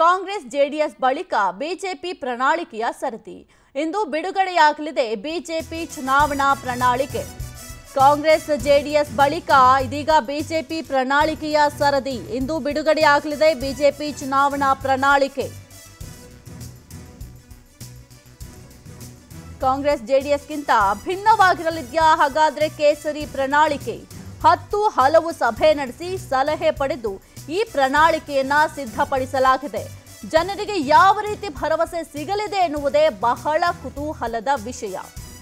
Congress JDS ಬಳಿಕ BJP ಪ್ರಣಾಳಿಕೆಯ ಸರದಿ ಇಂದು ಬಿಡುಗಡೆಯಾಗಲಿದೆ ಬಿಜೆಪಿ ಚುನಾವಣಾ ಪ್ರಣಾಳಿಕೆ ಕಾಂಗ್ರೆಸ್ ಜೆಡಿಎಸ್ ಬಳಿಕ ಇದೀಗ ಬಿಜೆಪಿ ಪ್ರಣಾಳಿಕೆಯ ಸರದಿ ಇಂದು ಬಿಡುಗಡೆಯಾಗಲಿದೆ ಬಿಜೆಪಿ ಚುನಾವಣಾ ಪ್ರಣಾಳಿಕೆ ಕಾಂಗ್ರೆಸ್ ಜೆಡಿಎಸ್ಗಿಂತ ಭಿನ್ನವಾಗಿರಲಿದ್ಯಾ ಹಾಗಾದ್ರೆ ಕೇಸರಿ ಪ್ರಣಾಳಿಕೆ ಹತ್ತು ಹಲವು ಸಭೆ ನಡೆಸಿ ಸಲಹೆ ಪಡೆದು ಈ ಪ್ರಣಾಳಿಕೆಯನ್ನ ಸಿದ್ಧಪಡಿಸಲಾಗಿದೆ ಜನರಿಗೆ ಯಾವ ರೀತಿ ಭರವಸೆ ಸಿಗಲಿದೆ ಎನ್ನುವುದೇ ಬಹಳ ಕುತೂಹಲದ ವಿಷಯ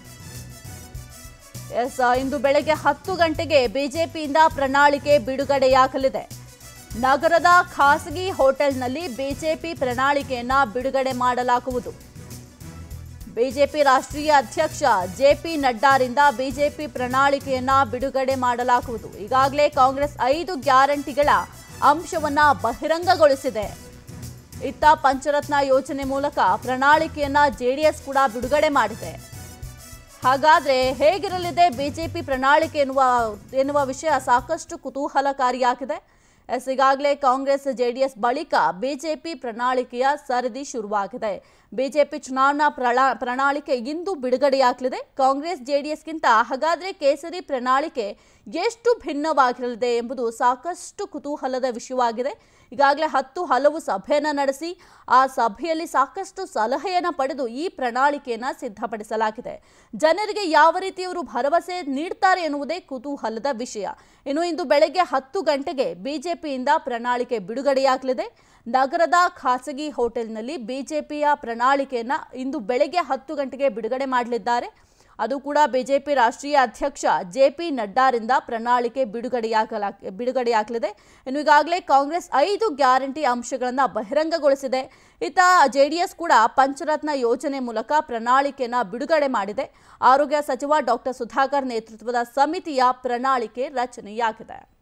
ಎಸ್ ಇಂದು ಬೆಳಗ್ಗೆ ಹತ್ತು ಗಂಟೆಗೆ ಬಿಜೆಪಿಯಿಂದ ಪ್ರಣಾಳಿಕೆ ಬಿಡುಗಡೆಯಾಗಲಿದೆ ನಗರದ ಖಾಸಗಿ ಹೋಟೆಲ್ನಲ್ಲಿ ಬಿಜೆಪಿ ಪ್ರಣಾಳಿಕೆಯನ್ನ ಬಿಡುಗಡೆ ಮಾಡಲಾಗುವುದು ಬಿಜೆಪಿ ರಾಷ್ಟ್ರೀಯ ಅಧ್ಯಕ್ಷ ಜೆಪಿ ನಡ್ಡಾರಿಂದ ಬಿಜೆಪಿ ಪ್ರಣಾಳಿಕೆಯನ್ನ ಬಿಡುಗಡೆ ಮಾಡಲಾಗುವುದು ಈಗಾಗಲೇ ಕಾಂಗ್ರೆಸ್ ಐದು ಗ್ಯಾರಂಟಿಗಳ ಅಂಶವನ್ನ ಬಹಿರಂಗಗೊಳಿಸಿದೆ ಇತ್ತ ಪಂಚರತ್ನ ಯೋಜನೆ ಮೂಲಕ ಪ್ರಣಾಳಿಕೆಯನ್ನ ಜೆಡಿಎಸ್ ಕೂಡ ಬಿಡುಗಡೆ ಮಾಡಿದೆ ಹಾಗಾದ್ರೆ ಹೇಗಿರಲಿದೆ ಬಿಜೆಪಿ ಪ್ರಣಾಳಿಕೆ ಎನ್ನುವ ಎನ್ನುವ ವಿಷಯ ಸಾಕಷ್ಟು ಕುತೂಹಲಕಾರಿಯಾಗಿದೆ ಎಸ್ ಈಗಾಗಲೇ ಕಾಂಗ್ರೆಸ್ ಜೆಡಿಎಸ್ ಬಳಿಕ ಬಿಜೆಪಿ ಪ್ರಣಾಳಿಕೆಯ ಸರದಿ ಶುರುವಾಗಿದೆ ಬಿಜೆಪಿ ಚುನಾವಣಾ ಪ್ರಳಾ ಪ್ರಣಾಳಿಕೆ ಇಂದು ಬಿಡುಗಡೆಯಾಗಲಿದೆ ಕಾಂಗ್ರೆಸ್ ಜೆಡಿಎಸ್ಗಿಂತ ಹಾಗಾದ್ರೆ ಕೇಸರಿ ಪ್ರಣಾಳಿಕೆ ಎಷ್ಟು ಭಿನ್ನವಾಗಿರಲಿದೆ ಎಂಬುದು ಸಾಕಷ್ಟು ಕುತೂಹಲದ ವಿಷಯವಾಗಿದೆ ಈಗಾಗಲೇ ಹತ್ತು ಹಲವು ಸಭೆಯನ್ನು ನಡೆಸಿ ಆ ಸಭೆಯಲ್ಲಿ ಸಾಕಷ್ಟು ಸಲಹೆಯನ್ನು ಪಡೆದು ಈ ಪ್ರಣಾಳಿಕೆಯನ್ನು ಸಿದ್ಧಪಡಿಸಲಾಗಿದೆ ಜನರಿಗೆ ಯಾವ ರೀತಿ ಇವರು ಭರವಸೆ ನೀಡ್ತಾರೆ ಎನ್ನುವುದೇ ಕುತೂಹಲದ ವಿಷಯ ಇನ್ನು ಇಂದು ಬೆಳಗ್ಗೆ ಹತ್ತು ಗಂಟೆಗೆ ಬಿಜೆಪಿಯಿಂದ ಪ್ರಣಾಳಿಕೆ ಬಿಡುಗಡೆಯಾಗಲಿದೆ ನಗರದ ಖಾಸಗಿ ಹೋಟೆಲ್ನಲ್ಲಿ ಬಿಜೆಪಿಯ ಪ್ರಣಾಳಿಕೆಯನ್ನ ಇಂದು ಬೆಳಗ್ಗೆ ಹತ್ತು ಗಂಟೆಗೆ ಬಿಡುಗಡೆ ಮಾಡಲಿದ್ದಾರೆ ಅದು ಕೂಡ ಬಿಜೆಪಿ ರಾಷ್ಟ್ರೀಯ ಅಧ್ಯಕ್ಷ ಜೆ ಪಿ ನಡ್ಡಾರಿಂದ ಪ್ರಣಾಳಿಕೆ ಬಿಡುಗಡೆಯಾಗಲ ಬಿಡುಗಡೆಯಾಗಲಿದೆ ಇನ್ನು ಈಗಾಗಲೇ ಕಾಂಗ್ರೆಸ್ ಐದು ಗ್ಯಾರಂಟಿ ಅಂಶಗಳನ್ನು ಬಹಿರಂಗಗೊಳಿಸಿದೆ ಇತ್ತ ಜೆಡಿಎಸ್ ಕೂಡ ಪಂಚರತ್ನ ಯೋಜನೆ ಮೂಲಕ ಪ್ರಣಾಳಿಕೆಯನ್ನ ಬಿಡುಗಡೆ ಮಾಡಿದೆ ಆರೋಗ್ಯ ಸಚಿವ ಡಾಕ್ಟರ್ ಸುಧಾಕರ್ ನೇತೃತ್ವದ ಸಮಿತಿಯ ಪ್ರಣಾಳಿಕೆ ರಚನೆಯಾಗಿದೆ